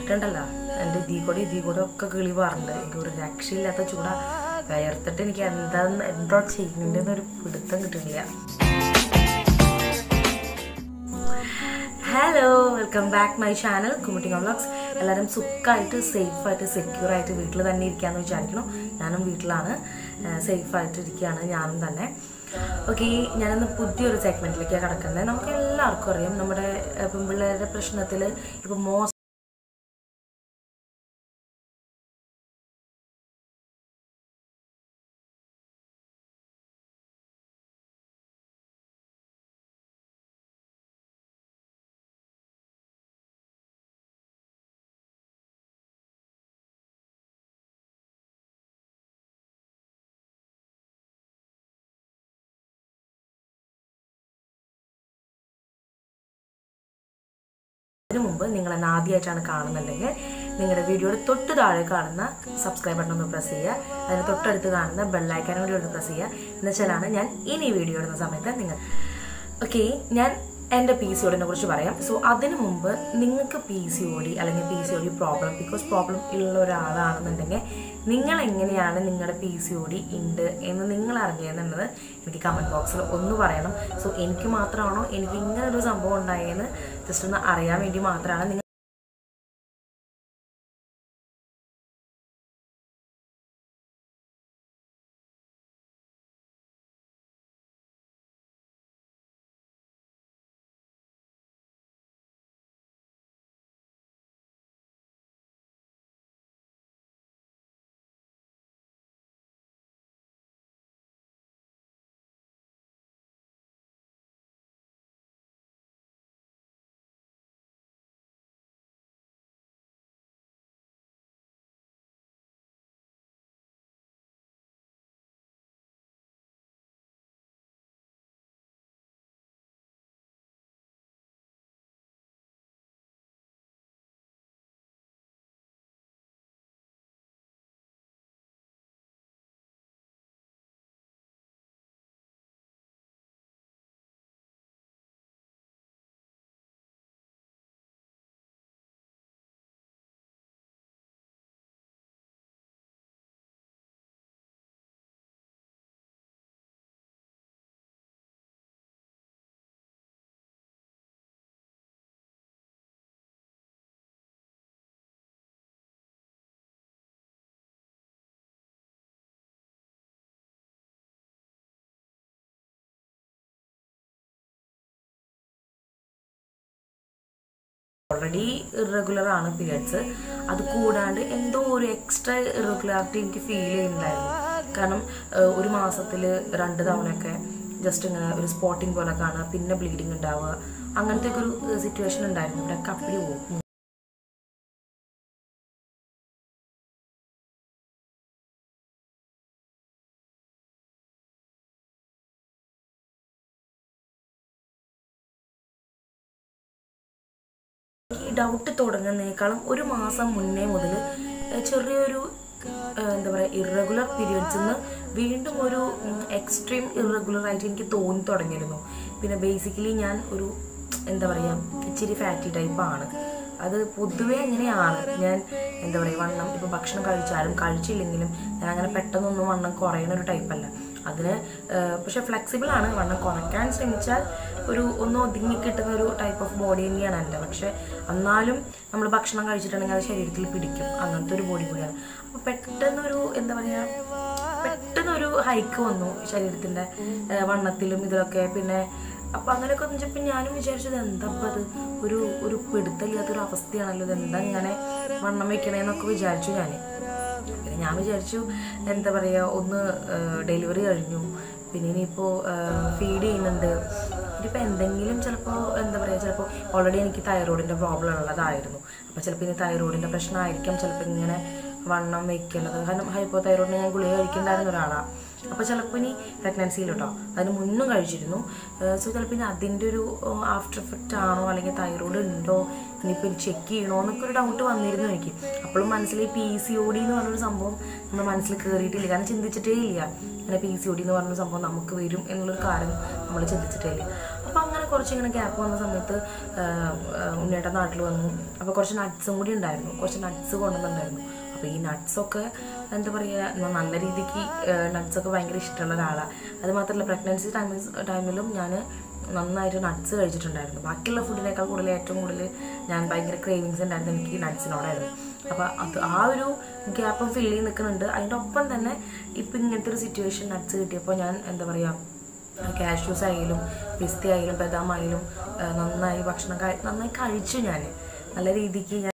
ചൂടിട്ടുണ്ടല്ലോ എൻ്റെ ഇതീ കൂടെ ഇതീ കൂടെ ഒക്കെ കിളി പറഞ്ഞിട്ട് എനിക്ക് ഒരു രക്ഷയില്ലാത്ത ചൂടാ വയർത്തിട്ട് എനിക്ക് എന്താന്ന് എന്തോ ചെയ്യുന്നുണ്ടെന്നൊരു പിടുത്തം കിട്ടുന്നില്ല hello welcome back my channel കുമുട്ടിങ്ങ വ്ളോഗ്സ് എല്ലാവരും സുഖമായിട്ട് സേഫായിട്ട് സെക്യൂർ ആയിട്ട് വീട്ടിൽ തന്നെ ഇരിക്കാമെന്ന് വിചാരിക്കണം ഞാനും വീട്ടിലാണ് സേഫായിട്ട് ഇരിക്കുകയാണ് ഞാനും തന്നെ ഓക്കെ ഞാനിന്ന് പുതിയൊരു സെഗ്മെൻറ്റിലേക്ക് കിടക്കുന്നത് നമുക്ക് എല്ലാവർക്കും അറിയാം നമ്മുടെ ഏഹ്, പെൺപിള്ളേരുടെ പ്രശ്നത്തിൽ ഇപ്പോൾ മോസ്റ്റ് അതിനു മുമ്പ് നിങ്ങൾ എന്നെ ആദ്യമായിട്ടാണ് കാണുന്നുണ്ടെങ്കിൽ നിങ്ങളുടെ വീഡിയോയുടെ തൊട്ട് താഴെ കാണുന്ന സബ്സ്ക്രൈബ് ബട്ടൺ ഒന്ന് പ്രസ് ചെയ്യുക അതിന് തൊട്ടടുത്ത് കാണുന്ന ബെല്ലൈക്കാനും കൂടി ഒന്ന് പ്രസ് ചെയ്യുക എന്നുവെച്ചാലാണ് ഞാൻ ഇനി വീഡിയോ ഇടുന്ന സമയത്ത് നിങ്ങൾ ഓക്കെ ഞാൻ എൻ്റെ പി സി ഒടിനെ കുറിച്ച് പറയാം സോ അതിനു മുമ്പ് നിങ്ങൾക്ക് പി സി ഒടി അല്ലെങ്കിൽ P C O D problem because problem ഉള്ള ഒരാളാണെന്നുണ്ടെങ്കിൽ നിങ്ങൾ എങ്ങനെയാണ് നിങ്ങളുടെ പി സി ഒടി ഉണ്ട് എന്ന് നിങ്ങൾ അറിഞ്ഞതെന്നുള്ളത് എനിക്ക് കമൻറ്റ് ബോക്സിൽ ഒന്ന് പറയണം സോ എനിക്ക് മാത്രമാണോ എനിക്ക് ഇങ്ങനെ ഒരു സംഭവം ഉണ്ടായെന്ന് ജസ്റ്റ് ഒന്ന് അറിയാൻ വേണ്ടി മാത്രമാണ് നിങ്ങൾ ഓൾറെഡി ഇറഗുലർ ആണ് പീരിയഡ്സ് അത് കൂടാണ്ട് എന്തോ ഒരു എക്സ്ട്രാ ഇറഗുലാരിറ്റി എനിക്ക് ഫീൽ ചെയ്യുന്നുണ്ടായിരുന്നു കാരണം ഏഹ്, ഒരു മാസത്തിൽ രണ്ട് തവണയൊക്കെ ജസ്റ്റ് ഇങ്ങനെ ഒരു സ്പോട്ടിങ് പോലെ കാണുക പിന്നെ ബ്ലീഡിങ് ഉണ്ടാവുക അങ്ങനത്തെ ഒക്കെ ഒരു സിറ്റുവേഷൻ ഉണ്ടായിരുന്നു ഇവിടെ കപ്പിളി പോകും ഈ ഡൗട്ട് തുടങ്ങുന്നതിനേക്കാളും ഒരു മാസം മുന്നേ മുതൽ ചെറിയൊരു ഏഹ്, എന്താ പറയുക ഇറഗുലർ പീരിയഡ്സിൽ നിന്ന് വീണ്ടും ഒരു എക്സ്ട്രീം ഇറഗുലർ ആയിട്ട് എനിക്ക് തോന്നി തുടങ്ങിയിരുന്നു പിന്നെ ബേസിക്കലി ഞാൻ ഒരു എന്താ പറയുക ഇച്ചിരി ഫാറ്റി ടൈപ്പാണ് അത് പൊതുവേ അങ്ങനെയാണ് ഞാൻ എന്താ പറയുക വണ്ണം ഇപ്പോൾ ഭക്ഷണം കഴിച്ചാലും കഴിച്ചില്ലെങ്കിലും ഞാൻ അങ്ങനെ പെട്ടെന്നൊന്നും വണ്ണം കുറയുന്ന ഒരു ടൈപ്പല്ല അതിന് ഏഹ്, പക്ഷെ ഫ്ലെക്സിബിൾ ആണ് വണ്ണം കുറയ്ക്കാൻ ശ്രമിച്ചാൽ ഒരു ഒന്ന് ഒതുങ്ങി കിട്ടുന്ന ഒരു ടൈപ്പ് ഓഫ് ബോഡി തന്നെയാണ് എൻ്റെ പക്ഷെ എന്നാലും നമ്മൾ ഭക്ഷണം കഴിച്ചിട്ടുണ്ടെങ്കിൽ അത് ശരീരത്തിൽ പിടിക്കും അങ്ങനത്തെ ഒരു ബോഡി കൂടിയാണ് അപ്പോൾ പെട്ടെന്നൊരു എന്താ പറയുക പെട്ടെന്നൊരു ഹൈക്ക് വന്നു ശരീരത്തിൻ്റെ ഏഹ്, വണ്ണത്തിലും ഇതിലൊക്കെ പിന്നെ അപ്പോൾ അങ്ങനെയൊക്കെ വെച്ചപ്പോൾ ഞാനും വിചാരിച്ചത് എന്താ ഇപ്പം അത് ഒരു ഒരു പിടുത്തമില്ലാത്തൊരു അവസ്ഥയാണല്ലോ ഇത് എന്താ ഇങ്ങനെ വണ്ണം വെക്കണേന്നൊക്കെ വിചാരിച്ചു ഞാൻ പിന്നെ ഞാൻ വിചാരിച്ചു എന്താ പറയുക ഒന്ന് ഡെലിവറി കഴിഞ്ഞു പിന്നെ ഇനിയിപ്പോൾ ഫീഡ് ചെയ്യുന്നുണ്ട് ഇനിയിപ്പോൾ എന്തെങ്കിലും ചിലപ്പോൾ എന്താ പറയുക ചിലപ്പോൾ ഓൾറെഡി എനിക്ക് തൈറോയിഡിൻ്റെ പ്രോബ്ലം ഉള്ളതായിരുന്നു അപ്പോൾ ചിലപ്പോൾ ഇനി തൈറോയിഡിൻ്റെ പ്രശ്നമായിരിക്കും ചിലപ്പോൾ ഇങ്ങനെ വണ്ണം വെക്കുന്നത് കാരണം ഹൈപ്പോ തൈറോയിഡിന് ഞാൻ ഗുളിക കഴിക്കേണ്ടായിരുന്ന ഒരാളാണ് അപ്പോൾ ചിലപ്പോൾ ഇനി പ്രഗ്നൻസിയിൽ കേട്ടോ അതിന് മുന്നും കഴിച്ചിരുന്നു സോ ചിലപ്പോൾ ഇനി അതിൻ്റെ ഒരു ആഫ്റ്റർ എഫക്റ്റ് ആണോ അല്ലെങ്കിൽ തൈറോയ്ഡ് ഉണ്ടോ ഇനിയിപ്പോൾ ചെക്ക് ചെയ്യണോ എന്നൊക്കെ ഒരു ഡൗട്ട് വന്നിരുന്നു എനിക്ക് അപ്പോഴും മനസ്സിൽ ഈ പി സി ഒ ഡി എന്ന് പറഞ്ഞൊരു സംഭവം നമ്മുടെ മനസ്സിൽ കയറിയിട്ടില്ല കാരണം ചിന്തിച്ചിട്ടേ ഇല്ല അങ്ങനെ പി സി ഒ ഡി എന്ന് പറഞ്ഞൊരു സംഭവം നമുക്ക് വരും എന്നുള്ളൊരു കാര്യം നമ്മൾ ചിന്തിച്ചിട്ടേ ഇല്ല അപ്പോൾ അങ്ങനെ കുറച്ച് ഇങ്ങനെ ഗ്യാപ്പ് വന്ന സമയത്ത് ഉണ്ണിയേട്ടൻ നാട്ടിൽ വന്നു അപ്പോൾ കുറച്ച് നട്ട്സും കൂടി ഉണ്ടായിരുന്നു കുറച്ച് നട്ട്സ് കൊണ്ടുവന്നിട്ടുണ്ടായിരുന്നു അപ്പോൾ ഈ നട്ട്സൊക്കെ എന്താ പറയുക നല്ല രീതിക്ക് നട്ട്സൊക്കെ ഭയങ്കര ഇഷ്ടമുള്ള ഒരാളാണ് അത് മാത്രമല്ല പ്രഗ്നൻസി ടൈമിൽ ടൈമിലും ഞാൻ നന്നായിട്ട് നട്ട്സ് കഴിച്ചിട്ടുണ്ടായിരുന്നു ബാക്കിയുള്ള ഫുഡിനേക്കാൾ കൂടുതൽ ഏറ്റവും കൂടുതൽ ഞാൻ ഭയങ്കര ക്രേവിങ്സ് ഉണ്ടായിരുന്നു എനിക്ക് നട്ട്സിനോടായിരുന്നു അപ്പോൾ അത് ആ ഒരു ഗ്യാപ്പും ഫില്ല് ചെയ്ത് നിൽക്കുന്നുണ്ട് അതിൻ്റെ ഒപ്പം തന്നെ ഇപ്പം ഇങ്ങനത്തെ ഒരു സിറ്റുവേഷൻ നട്ട്സ് കിട്ടിയപ്പോൾ ഞാൻ എന്താ പറയുക കാഷ്യൂസ് ആയാലും പിസ്ത ആയാലും ബദാം ആയാലും ആ, നന്നായി ഭക്ഷണം കഴി നന്നായി കഴിച്ചു ഞാൻ നല്ല രീതിക്ക് ഞാൻ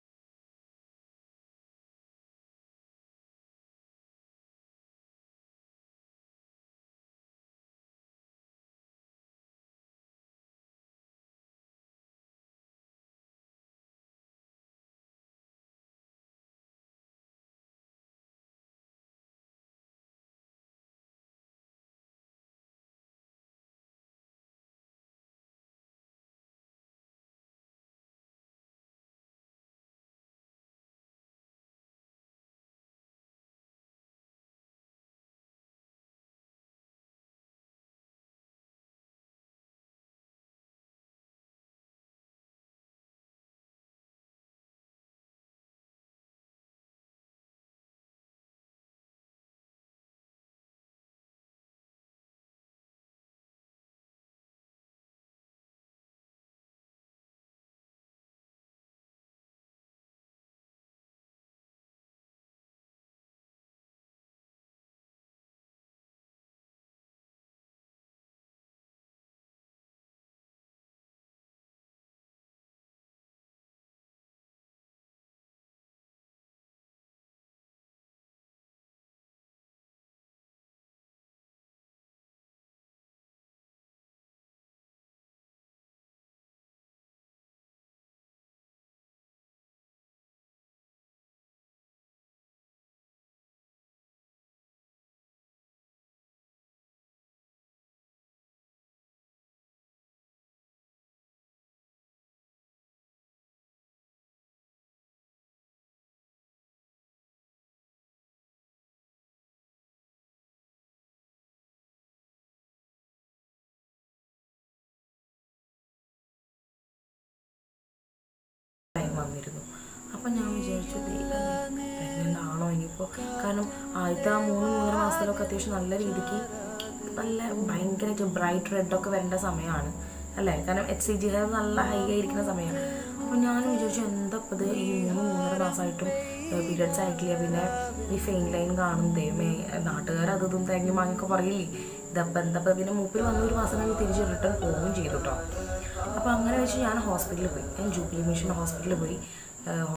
ടൈം വന്നിരുന്നു അപ്പം ഞാൻ വിചാരിച്ചു പ്രഗ്നൻ്റ് ആണോ ഇനിയിപ്പോൾ കാരണം ആദ്യത്തെ ആ മൂന്ന് മൂന്നര മാസത്തിലൊക്കെ അത്യാവശ്യം നല്ല രീതിക്ക് നല്ല ഭയങ്കരമായിട്ട് ബ്രൈറ്റ് റെഡൊക്കെ വരേണ്ട സമയമാണ് അല്ലേ കാരണം എച്ച് സി ജി ഹെയർ നല്ല ഹൈ ആയിരിക്കുന്ന സമയമാണ് അപ്പോൾ ഞാൻ വിചാരിച്ചു എന്താ ഇപ്പം ഇത് ഈ മൂന്ന് മൂന്നര മാസമായിട്ടും പീരിയഡ്സ് ആയിട്ടില്ല പിന്നെ ഈ ഫെയിൻ ലൈൻ കാണും ദൈവമേ നാട്ടുകാർ അത് ഇതും തേങ്ങി വാങ്ങിയൊക്കെ പറയില്ലേ ഇതപ്പം എന്താ ഇപ്പം പിന്നെ മൂപ്പിൽ വന്ന ഒരു മാസം കഴിഞ്ഞ് തിരിച്ച് റിട്ടേൺ പോവുകയും ചെയ്തു കേട്ടോ അപ്പോൾ അങ്ങനെ വെച്ച് ഞാൻ ഹോസ്പിറ്റലിൽ പോയി ഞാൻ ജൂബിലി മിഷൻ ഹോസ്പിറ്റലിൽ പോയി ഏഹ്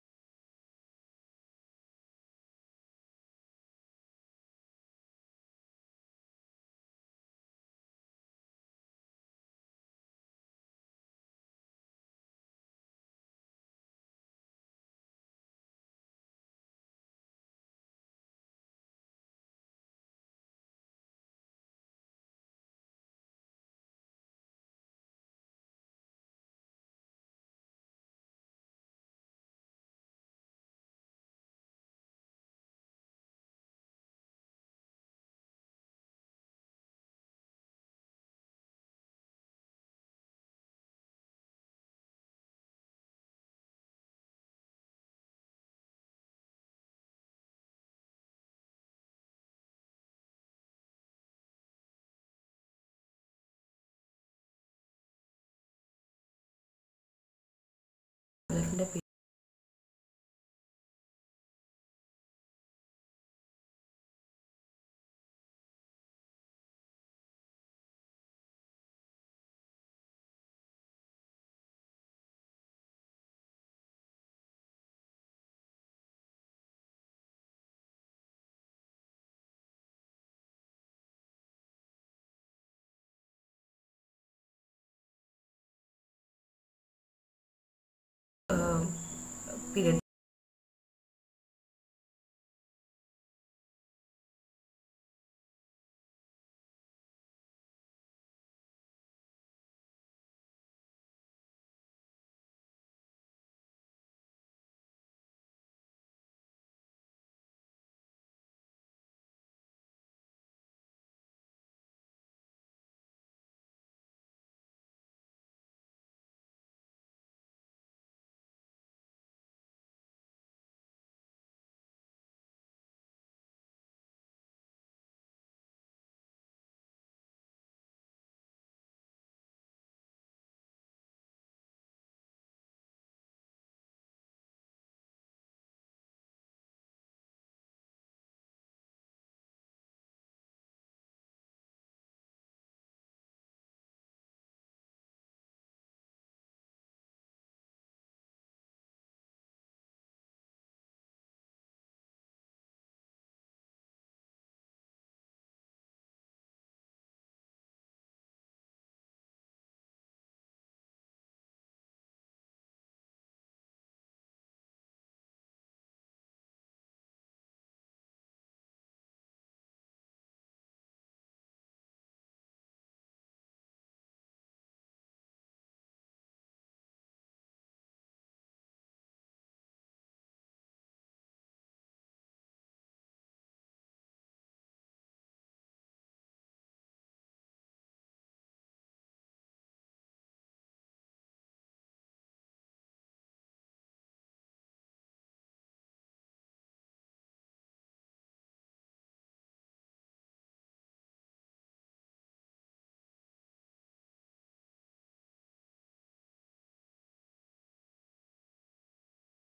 ലൈഫിൻ്റെ പീരിയഡ്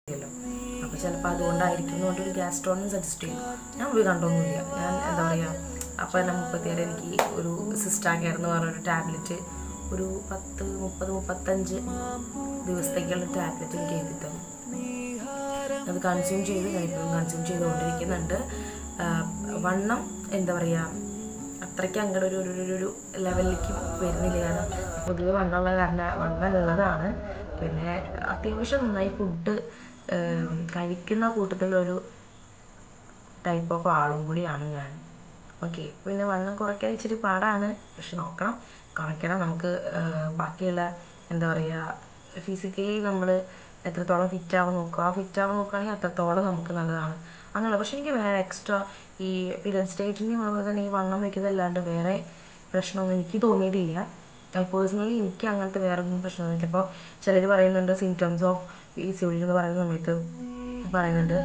ഇല്ലല്ലോ അപ്പോൾ ചിലപ്പോൾ അതുകൊണ്ടായിരിക്കും എന്ന് പറഞ്ഞിട്ട് ഒരു ഗ്യാസ്ട്രോണിന് സജസ്റ്റ് ചെയ്തു ഞാൻ പോയി കണ്ടൊന്നുമില്ല ഞാൻ എന്താ പറയുക അപ്പോൾ തന്നെ മുപ്പത്തിയേഴ് എനിക്ക് ഒരു സിസ്റ്റാ കെയർ എന്ന് പറഞ്ഞൊരു ടാബ്ലറ്റ് ഒരു പത്ത് മുപ്പത് മുപ്പത്തഞ്ച് ദിവസത്തേക്കുള്ള ടാബ്ലറ്റ് എനിക്ക് എഴുതി തന്നു അത് കൺസ്യൂം ചെയ്ത് ഞാനിപ്പോഴും കൺസ്യൂം ചെയ്തുകൊണ്ടിരിക്കുന്നുണ്ട് ആഹ് വണ്ണം എന്താ പറയുക അത്രയ്ക്ക് അങ്ങോട്ട് ഒരു ഒരു- ഒരു ഒരു ലെവലിലേക്ക് വരുന്നില്ല കാരണം പൊതുവെ വണ്ണമുള്ള കാരണം വണ്ണം ഉള്ളതാണ് പിന്നെ അത്യാവശ്യം നന്നായി ഫുഡ് കഴിക്കുന്ന കൂട്ടത്തിലൊരു ടൈപ്പ് ഓഫ് ആളും കൂടിയാണ് ഞാൻ ഓക്കെ പിന്നെ വണ്ണം കുറയ്ക്കാൻ ഇച്ചിരി പാടാണ് പക്ഷെ നോക്കണം കുറയ്ക്കണം നമുക്ക് ആഹ് ബാക്കിയുള്ള എന്താ പറയുക ഫിസിക്കലി നമ്മൾ എത്രത്തോളം ഫിറ്റ് ആവാൻ നോക്കുക ആ ഫിറ്റ് ആവാൻ നോക്കുകയാണെങ്കിൽ അത്രത്തോളം നമുക്ക് നല്ലതാണ് അങ്ങനെയുള്ള പക്ഷെ എനിക്ക് വേറെ എക്സ്ട്രാ ഈ പീരിയഡ് സ്റ്റേറ്റിൻ്റെയും അതുപോലെ തന്നെ ഈ വണ്ണം വയ്ക്കുന്നതല്ലാണ്ട് വേറെ പ്രശ്നമൊന്നും എനിക്ക് തോന്നിയിട്ടില്ല പേഴ്സണലി എനിക്ക് അങ്ങനത്തെ വേറെ ഒന്നും പ്രശ്നമൊന്നുമില്ല ഇപ്പോൾ ചിലർ പറയുന്നുണ്ട് സിംറ്റംസ് ഓഫ് പി സി ഒഴി എന്ന് പറയുന്ന സമയത്ത് പറയുന്നുണ്ട്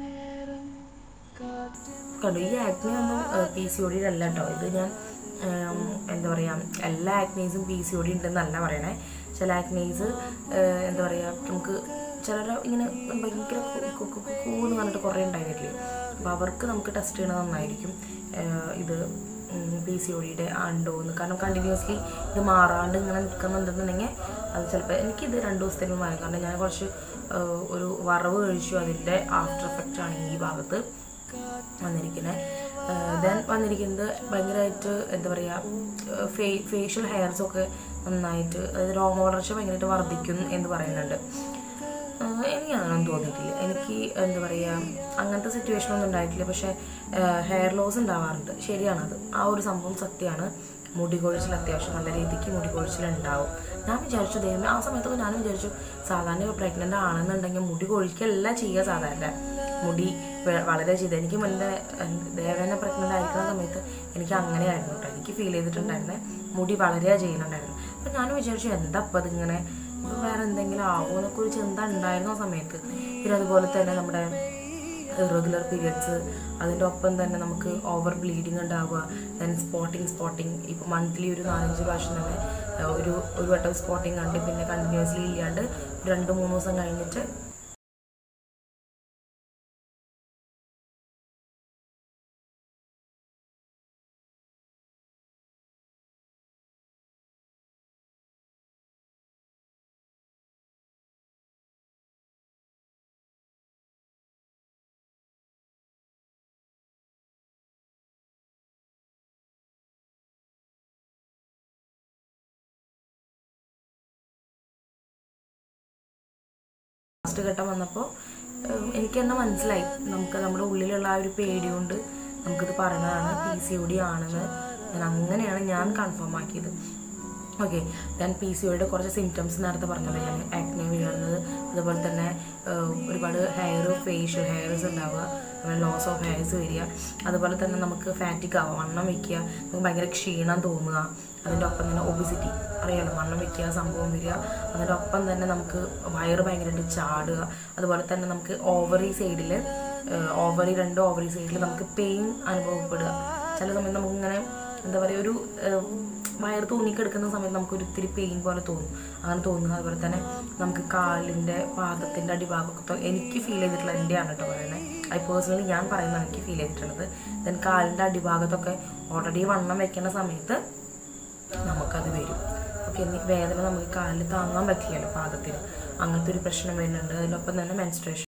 കണ്ടു ഈ ആക്നെ ഒന്നും പി സി ഒ അല്ല കേട്ടോ ഇത് ഞാൻ ഉം, എന്താ പറയുക എല്ലാ ആക്നീസും പി സി ഒ ഡി ഉണ്ടെന്നല്ല പറയണേ ചില ആക്നീസ് എന്താ പറയുക നമുക്ക് ചിലർ ഇങ്ങനെ ഭയങ്കര കു- കു- കു- കു- എന്ന് പറഞ്ഞിട്ട് കുറേ ഉണ്ടായിരുന്നില്ലേ അപ്പോൾ അവർക്ക് നമുക്ക് ടെസ്റ്റ് ചെയ്യണത് നന്നായിരിക്കും ഏഹ് ഇത് പി സി ഒ ഡിയുടെ ഉണ്ടോ എന്ന് കാരണം കണ്ടിന്യൂസ്ലി ഇത് മാറാണ്ട് ഇങ്ങനെ നിൽക്കുന്നുണ്ടെന്നുണ്ടെങ്കിൽ അത് ചിലപ്പോൾ എനിക്കിത് രണ്ട് ദിവസത്തേക്ക് മാറി കാരണം ഞാൻ കുറച്ച് ഏഹ് ഒരു വറവ് കഴിച്ചു അതിൻ്റെ ആഫ്റ്റർ എഫക്റ്റ് ആണ് ഈ ഭാഗത്ത് വന്നിരിക്കുന്നത് ദെൻ വന്നിരിക്കുന്നത് ഭയങ്കരമായിട്ട് എന്താ പറയുക ഫേ ഫേഷ്യൽ ഹെയർസൊക്കെ നന്നായിട്ട് അതായത് രോമ വളർച്ച ഭയങ്കരമായിട്ട് വർദ്ധിക്കും എന്ന് പറയുന്നുണ്ട് ആഹ് എനിക്ക് അങ്ങനൊന്നും തോന്നിയിട്ടില്ല എനിക്ക് എന്താ പറയുക അങ്ങനത്തെ സിറ്റുവേഷൻ ഒന്നും ഉണ്ടായിട്ടില്ല പക്ഷേ ഹെയർ ലോസ് ഉണ്ടാവാറുണ്ട് ശരിയാണത് ആ ഒരു സംഭവം സത്യമാണ് മുടി കൊഴിച്ചിൽ അത്യാവശ്യം നല്ല രീതിക്ക് മുടി കൊഴിച്ചിൽ ഉണ്ടാവും ഞാൻ വിചാരിച്ചു ദൈവം ആ സമയത്തൊക്കെ ഞാനും വിചാരിച്ചു സാധാരണ പ്രഗ്നൻ്റ് ആണെന്നുണ്ടെങ്കിൽ മുടി കൊഴിക്കല്ല ചെയ്യുക സാധാരണ മുടി വ- വളരെ ചെയ്ത് എനിക്ക് മുന്നേ ദേവേനെ പ്രഗ്നൻ്റ് ആയിരിക്കുന്ന സമയത്ത് എനിക്ക് അങ്ങനെയായിരുന്നു കേട്ടോ എനിക്ക് ഫീൽ ചെയ്തിട്ടുണ്ടായിരുന്നേ മുടി വളരെ ചെയ്യുന്നുണ്ടായിരുന്നു അപ്പം ഞാനും വിചാരിച്ചു എന്താ അപ്പം അതിങ്ങനെ ഇപ്പം വേറെ എന്തെങ്കിലും ആവുമോ എന്നൊക്കെ ഒരു ചിന്ത ഉണ്ടായിരുന്നു ആ സമയത്ത് പിന്നെ അതുപോലെ തന്നെ നമ്മുടെ ഇറഗുലർ പീരിയഡ്സ് അതിൻ്റെ ഒപ്പം തന്നെ നമുക്ക് ഓവർ ബ്ലീഡിങ് ഉണ്ടാവുക ദെൻ സ്പോട്ടിങ് സ്പോട്ടിങ് ഇപ്പോൾ മന്ത്ലി ഒരു നാലഞ്ച് പ്രാവശ്യം തന്നെ ഏഹ്, ഒരു ഒരു വട്ടം സ്പോട്ടിങ് കണ്ട് പിന്നെ കണ്ടിന്യൂസ്ലി ഇല്ലാണ്ട് ഒരു രണ്ട് മൂന്ന് ദിവസം കഴിഞ്ഞിട്ട് ലാസ്റ്റ് ഘട്ടം വന്നപ്പോൾ എനിക്ക് തന്നെ മനസ്സിലായി നമുക്ക് നമ്മുടെ ഉള്ളിലുള്ള ആ ഒരു പേടി കൊണ്ട് നമുക്കിത് പറയുന്നതാണ് പി സി ഒ ഡി ആണെന്ന് ഞാൻ അങ്ങനെയാണ് ഞാൻ കൺഫേം ആക്കിയത് ഓക്കെ ഞാൻ പി സി ഒയുടെ കുറച്ച് സിംറ്റംസ് നേരത്തെ പറഞ്ഞല്ലോ ഞാൻ ആക്നെ വീഴുന്നത് അതുപോലെ തന്നെ ഏഹ്, ഒരുപാട് ഹെയർ ഫേഷ്യൽ ഹെയർസ് ഉണ്ടാവുക ലോസ് ഓഫ് ഹെയർസ് വരിക അതുപോലെ തന്നെ നമുക്ക് ഫാറ്റിക് ആവുക വണ്ണം വയ്ക്കുക നമുക്ക് ഭയങ്കര ക്ഷീണം തോന്നുക അതിൻ്റെ ഒപ്പം തന്നെ ഒബിസിറ്റി അറിയാലോ വണ്ണം വയ്ക്കുക സംഭവം വരിക അതിൻ്റെ ഒപ്പം തന്നെ നമുക്ക് വയറ് ഭയങ്കരമായിട്ട് ചാടുക അതുപോലെ തന്നെ നമുക്ക് ഓവറി സൈഡിൽ ഓവറി രണ്ട് ഓവറി സൈഡിൽ നമുക്ക് പെയിൻ അനുഭവപ്പെടുക ചില സമയത്ത് നമുക്കിങ്ങനെ എന്താ പറയുക ഒരു ഏഹ്, വയറ് തൂങ്ങിക്കെടുക്കുന്ന സമയത്ത് നമുക്ക് ഒരു ഇത്തിരി പെയിൻ പോലെ തോന്നും അങ്ങനെ തോന്നുക അതുപോലെ തന്നെ നമുക്ക് കാലിൻ്റെ പാദത്തിൻ്റെ അടിഭാഗമൊക്കെ എനിക്ക് ഫീൽ ചെയ്തിട്ടുള്ള എൻ്റെയാണ് കേട്ടോ പറയുന്നത് ഐ പേഴ്സണലി ഞാൻ പറയുന്നതാണ് എനിക്ക് ഫീൽ ചെയ്തിട്ടുള്ളത് ദെൻ കാലിൻ്റെ അടിഭാഗത്തൊക്കെ ഓൾറെഡി വണ്ണം വെക്കുന്ന സമയത്ത് നമുക്കത് വരും ഓക്കെ വേദന നമുക്ക് കാലിൽ താങ്ങാൻ പറ്റില്ലല്ലോ പാദത്തിന് അങ്ങനത്തെ ഒരു പ്രശ്നം വരുന്നുണ്ട് അതിനൊപ്പം തന്നെ മെൻസ്ട്രേഷൻ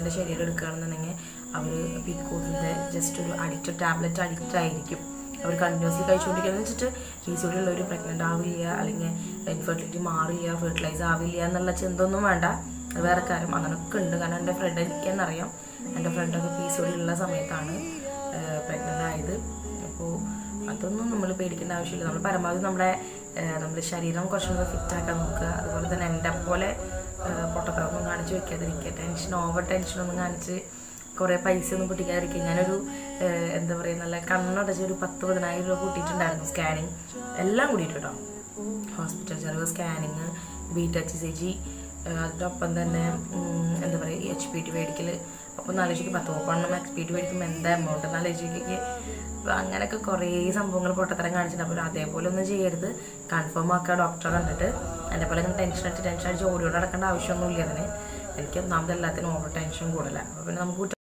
പേഷ്യൻസിൻ്റെ ശരീരം എടുക്കുകയാണെന്നുണ്ടെങ്കിൽ അവർ പിക്കോസിൻ്റെ ജസ്റ്റ് ഒരു അഡിക്റ്റ് ടാബ്ലറ്റ് അഡിക്റ്റ് ആയിരിക്കും അവർ കണ്ടിന്യൂസ്ലി കഴിച്ചുകൊണ്ടിരിക്കുന്നത് വെച്ചിട്ട് പി സി ഉള്ളവർ പ്രഗ്നൻ്റ് ആവില്ല അല്ലെങ്കിൽ ഇൻഫെർട്ടിലിറ്റി മാറില്ല ഫെർട്ടിലൈസ് ആവില്ല എന്നുള്ള ചിന്തൊന്നും വേണ്ട അത് വേറെ കാര്യം അങ്ങനെയൊക്കെ ഉണ്ട് കാരണം എൻ്റെ ഫ്രണ്ട് എനിക്കെന്നറിയാം എൻ്റെ ഫ്രണ്ടൊക്കെ പി സി ഉള്ള സമയത്താണ് പ്രഗ്നൻ്റ് ആയത് അപ്പോൾ അതൊന്നും നമ്മൾ പേടിക്കേണ്ട ആവശ്യമില്ല നമ്മൾ പരമാവധി നമ്മുടെ ഏഹ്, നമ്മുടെ ശരീരം കുറച്ചുകൂടെ ഫിറ്റ് ആക്കാൻ നോക്കുക അതുപോലെ തന്നെ എൻ്റെ പോലെ ഏഹ്, പൊട്ടത്തറൊന്നും കാണിച്ച് വെക്കാതിരിക്കുക ടെൻഷൻ ഓവർ ടെൻഷനൊന്നും കാണിച്ച് കുറേ പൈസ ഒന്നും പൊട്ടിക്കാതിരിക്കുക ഞാനൊരു ഏഹ്, എന്താ പറയുക നല്ല കണ്ണടച്ച് ഒരു പത്ത് പതിനായിരം രൂപ കൂട്ടിയിട്ടുണ്ടായിരുന്നു സ്കാനിങ് എല്ലാം കൂടിയിട്ട് കേട്ടോ ഹോസ്പിറ്റൽ ചെലവ് scanning B touch C G അതിൻ്റെ ഒപ്പം തന്നെ ഉം, എന്താ പറയുക എച്ച് പി ടി മേടിക്കൽ അപ്പോൾ നാലോചിക്ക് പത്ത് മുപ്പെണ്ണം എക്സ് പി ടി മേടിക്കുമ്പോൾ എന്താ എമൗണ്ട് നാലോചിക്ക് അപ്പോൾ അങ്ങനെയൊക്കെ കുറേ സംഭവങ്ങൾ പൊട്ടത്തരം കാണിച്ചിട്ടുണ്ട് അപ്പോൾ അതേപോലെ ഒന്നും ചെയ്യരുത് കൺഫേം ആക്കുക ഡോക്ടറെ കണ്ടിട്ട് എൻ്റെ പോലെ ഇങ്ങനെ ടെൻഷൻ അടിച്ച് ടെൻഷൻ അടിച്ച് ഓടിയോട് നടക്കേണ്ട ആവശ്യമൊന്നുമില്ല അതിന് എനിക്ക് ഒന്നാമത് എല്ലാത്തിനും ഓവർ ടെൻഷൻ കൂടുതലാണ് അപ്പോൾ പിന്നെ നമുക്ക് കുറ്റം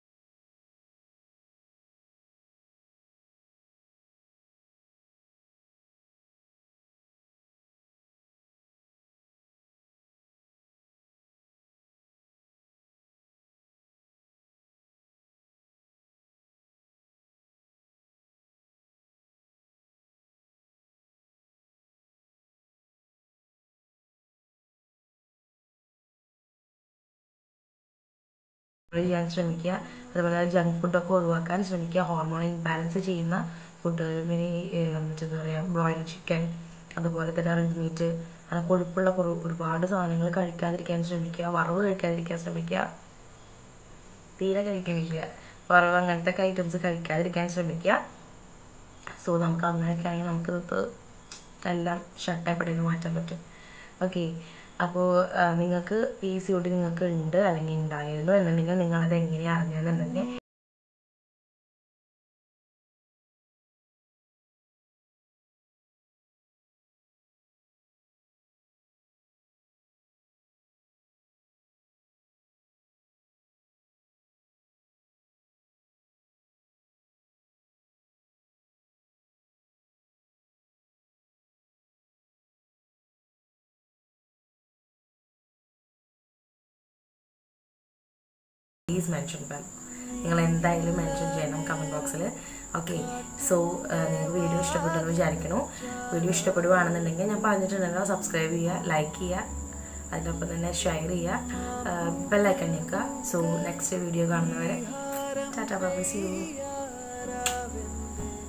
ചെയ്യാൻ ശ്രമിക്കുക അതുപോലെ ജങ്ക് ഫുഡൊക്കെ ഒഴിവാക്കാൻ ശ്രമിക്കുക ഹോർമോൺ ഇംബാലൻസ് ചെയ്യുന്ന ഫുഡ് പിന്നെ ഈ, ഏഹ്, എന്താ പറയുക ബ്രോയിലർ ചിക്കൻ അതുപോലെ തന്നെ റെഡ് മീറ്റ് അങ്ങനെ കൊഴുപ്പുള്ള കുറു ഒരുപാട് സാധനങ്ങൾ കഴിക്കാതിരിക്കാൻ ശ്രമിക്കുക വറവ് കഴിക്കാതിരിക്കാൻ ശ്രമിക്കുക തീരെ കഴിക്കുന്നില്ല വറവ് അങ്ങനത്തെ ഐറ്റംസ് കഴിക്കാതിരിക്കാൻ ശ്രമിക്കുക സോ നമുക്ക് അങ്ങനെയൊക്കെ ആണെങ്കിൽ നമുക്ക് ഇത് എല്ലാം ഷട്ടായപ്പെടേന്ന് മാറ്റാൻ പറ്റും ഓക്കെ അപ്പോൾ നിങ്ങൾക്ക് പി സി ഒടി നിങ്ങൾക്ക് ഉണ്ട് അല്ലെങ്കിൽ ഉണ്ടായിരുന്നു എന്നുണ്ടെങ്കിൽ നിങ്ങളത് എങ്ങനെയാണ് അറിഞ്ഞതെന്നുണ്ടെങ്കിൽ പ്ലീസ് മെൻഷൻ ബാൻ നിങ്ങൾ എന്തായാലും മെൻഷൻ ചെയ്യണം കമൻറ്റ് ബോക്സിൽ ഓക്കെ സോ നിങ്ങൾക്ക് വീഡിയോ ഇഷ്ടപ്പെട്ടെന്ന് വിചാരിക്കണു വീഡിയോ ഇഷ്ടപ്പെടുവാണെന്നുണ്ടെങ്കിൽ ഞാൻ പറഞ്ഞിട്ടുണ്ടല്ലോ സബ്സ്ക്രൈബ് ചെയ്യുക ലൈക്ക് ചെയ്യുക അതിനൊപ്പം തന്നെ ഷെയർ ചെയ്യുക ബെല്ലൈക്കൺ ഞെക്കുക സോ നെക്സ്റ്റ് വീഡിയോ കാണുന്നവരെ ടാറ്റാ ബൈ സി യു